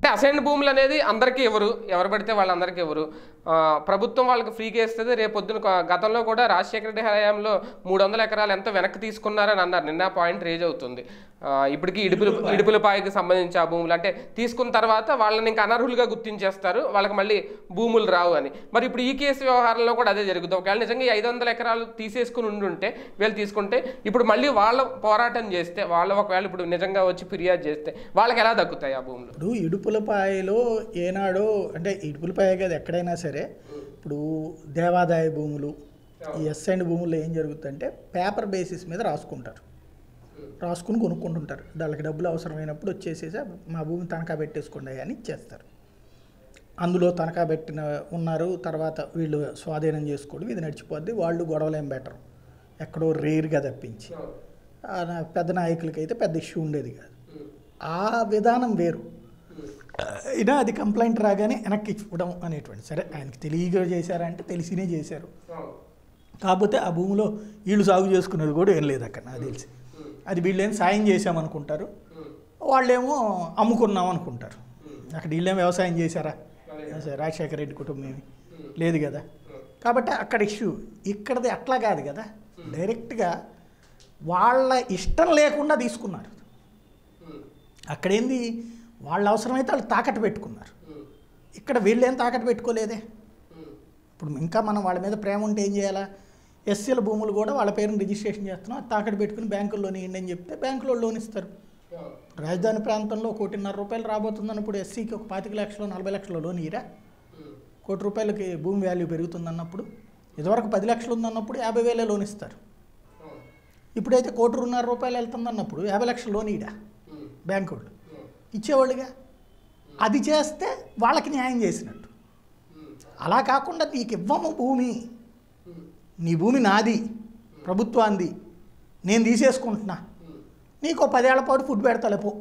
assign భూములు అనేది అందరికీ ఇవ్వరు ఎవరు పడితే వాళ్ళందరికీ ఇవ్వరు ఆ, ప్రభుత్వం వాళ్ళకి ఫ్రీగా ఇస్తుంది రేపు పొద్దున కొ- గతంలో కూడా రాజశేఖర రెడ్డి హయాంలో మూడు వందల ఎకరాలు ఎంత వెనక్కి తీసుకున్నారని అన్నారు నిన్న పాయింట్ రేజ్ అవుతుంది ఆ, ఇప్పటికీ ఇడుపులు ఇడుపులపాయకి సంబంధించి ఆ భూములు అంటే తీసుకున్న తర్వాత వాళ్ళని ఇంకా అనర్హులుగా గుర్తించేస్తారు వాళ్ళకి మళ్ళీ భూములు రావు అని మరి ఇప్పుడు ఈ కేసు వ్యవహారంలో కూడా అదే జరుగుతుంది ఒకవేళ నిజంగా ఈ ఐదు వందల ఎకరాలు తీసేసుకుని ఉండుంటే వీళ్ళు తీసుకుంటే ఇప్పుడు మళ్ళీ వాళ్ళ పోరాటం చేస్తే వాళ్ళ ఒకవేళ ఇప్పుడు నిజంగా వచ్చి ఫిర్యాదు చేస్తే వాళ్ళకి ఎలా దక్కుతాయి ఆ భూములు ఇప్పుడు ఇడుపులపాయలో ఏనాడో అంటే ఇడుపులపాయ కాదు ఎక్కడైనా సరే ఇప్పుడు దేవాదాయ భూములు ఈ ఎస్ఐండ్ భూముల్లో ఏం జరుగుతుందంటే పేపర్ బేసిస్ మీద రాసుకుంటారు రాసుకుని కొనుక్కుంటుంటారు వాళ్ళకి డబ్బులు అవసరమైనప్పుడు వచ్చేసేసి మా భూమిని తనఖా పెట్టేసుకోండి అని ఇచ్చేస్తారు అందులో తనఖా పెట్టిన ఉన్నారు తర్వాత వీళ్ళు స్వాధీనం చేసుకోవడం ఇది నడిచిపోద్ది వాళ్ళు గొడవలేం బెటర్ ఎక్కడో రేర్గా తప్పించి ఆ నా- పెద్ద నాయకులకైతే పెద్ద ఇష్యూ ఉండేది కాదు ఆ విధానం వేరు అయినా అది కంప్లైంట్ రాగానే వెనక్కి ఇవ్వడం అనేటువంటి సరే ఆయనకి తెలియగా చేశారంటే తెలిసినే చేశారు కాకపోతే ఆ భూమిలో వీళ్ళు సాగు చేసుకునేది కూడా ఏం లేదు అక్కడ నాకు తెలిసి అది వీళ్ళేం సాయం చేశామనుకుంటారు వాళ్ళేమో అమ్ముకున్నాం అనుకుంటారు అక్కడ వీళ్ళేం వ్యవసాయం చేశారా రాజశేఖర రెడ్డి కుటుంబం ఏమి లేదు కదా కాబట్టి అక్కడ ఇష్యూ ఇక్కడది అట్లా కాదు కదా డైరెక్ట్గా వాళ్ళ ఇష్టం లేకుండా తీసుకున్నారు అక్కడేంది వాళ్ళ అవసరమైతే వాళ్ళు తాకట్టు పెట్టుకున్నారు ఇక్కడ వీళ్ళేం తాకట్టు పెట్టుకోలేదే ఇప్పుడు ఇంకా మనం వాళ్ళ మీద ప్రేమ ఉంటే ఏం చేయాలా ఎస్సీల భూములు కూడా వాళ్ళ పేరుని రిజిస్ట్రేషన్ చేస్తున్నాం అది తాకట్టు పెట్టుకుని బ్యాంకుల్లో ఇవ్వండి అని చెప్తే బ్యాంకులో లోన్ ఇస్తారు రాజధాని ప్రాంతంలో కోటిన్నర రూపాయలు రాబోతుందన్నప్పుడు ఎస్సీకి ఒక పాతిక లక్షలు నలభై లక్షల లోన్ ఇరా కోటి రూపాయలకి భూమి వాల్యూ పెరుగుతుందన్నప్పుడు ఇదివరకు పది లక్షలు ఉందన్నప్పుడు యాభై వేలే లోన్ ఇస్తారు ఇప్పుడైతే కోటిన్నర రూపాయలు వెళ్తుందన్నప్పుడు యాభై లక్షల లోన్ ఇడా బ్యాంకు వాళ్ళు ఇచ్చేవాళ్ళుగా అది చేస్తే వాళ్ళకి న్యాయం చేసినట్టు అలా కాకుండా నీకు ఇవ్వము భూమి నీ భూమి నాది ప్రభుత్వాంది నేను తీసేసుకుంటున్నా నీకు ఓ పదేళ్ల పాటు ఫుడ్ పెడతాలే పో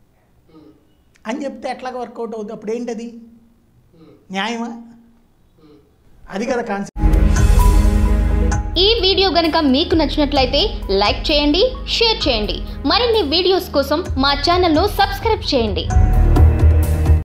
అని చెప్తే ఎట్లాగ వర్కౌట్ అవుతుంది అప్పుడు ఏంటది న్యాయమా అది కదా కాన్సెప్ట్ ఈ వీడియో గనుక మీకు నచ్చినట్లయితే లైక్ చేయండి షేర్ చేయండి మరిన్ని వీడియోస్ కోసం మా ఛానల్ను సబ్స్క్రైబ్ చేయండి